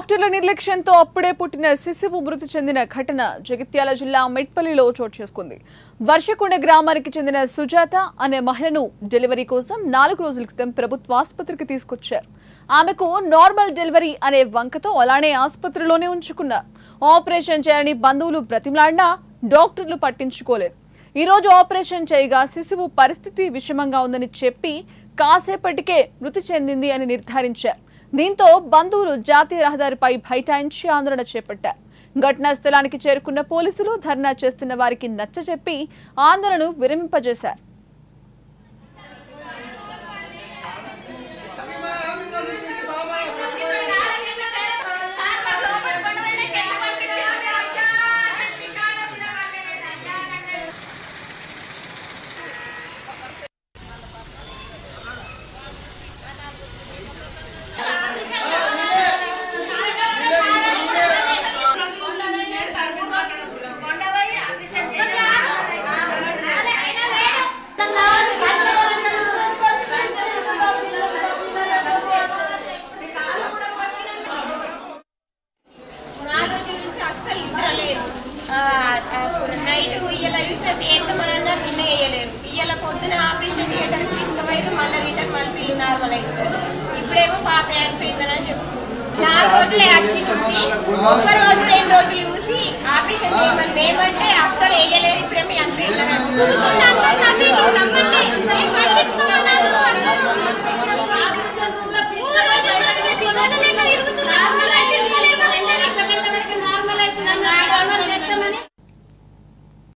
డాక్టర్ల నిర్లక్ష్యంతో అప్పుడే పుట్టిన శిశువు మృతి చెందిన ఘటన జగిత్యాల జిల్లా మెట్పల్లిలో చోటు చేసుకుంది వర్షకొండ గ్రామానికి చెందిన సుజాత అనే మహిళను డెలివరీ కోసం నాలుగు రోజుల క్రితం ప్రభుత్వ ఆసుపత్రికి తీసుకొచ్చారు ఆమెకు నార్మల్ డెలివరీ అనే వంకతో అలానే ఆసుపత్రిలోనే ఉంచుకున్నారు ఆపరేషన్ చేయాలని బంధువులు బ్రతిమలాడినా డాక్టర్లు పట్టించుకోలేదు ఈ రోజు ఆపరేషన్ చేయగా శిశువు పరిస్థితి విషమంగా ఉందని చెప్పి కాసేపటికే మృతి చెందింది అని నిర్ధారించారు దీంతో బంధువులు జాతీయ రహదారిపై బైఠాయించి ఆందోళన చేపట్టారు ఘటనా స్థలానికి చేరుకున్న పోలీసులు ధర్నా చేస్తున్న వారికి నచ్చజెప్పి ఆందోళనను విరమింపజేశారు నాలుగు రోజుల నుంచి అస్సలు నిద్ర లేదు నైట్ ఇయ్యాల చూసిన వేద్దామని అన్నారు నిన్న వేయలేరు ఇయ్యాల పొద్దున ఆపరేషన్ థియేటర్కి తీసుకుపోయారు మళ్ళీ రిటర్న్ మళ్ళీ పిల్లు నార్మల్ అవుతుంది ఇప్పుడేమో పాప ఏర్పోయిందని చెప్తుంది నాలుగు రోజులు యాక్షన్ నుంచి ఒక్క రోజు రెండు రోజులు చూసి ఆపరేషన్ చేయమని మేమంటే అస్సలు వేయలేరు ఇప్పుడేమో ఎంత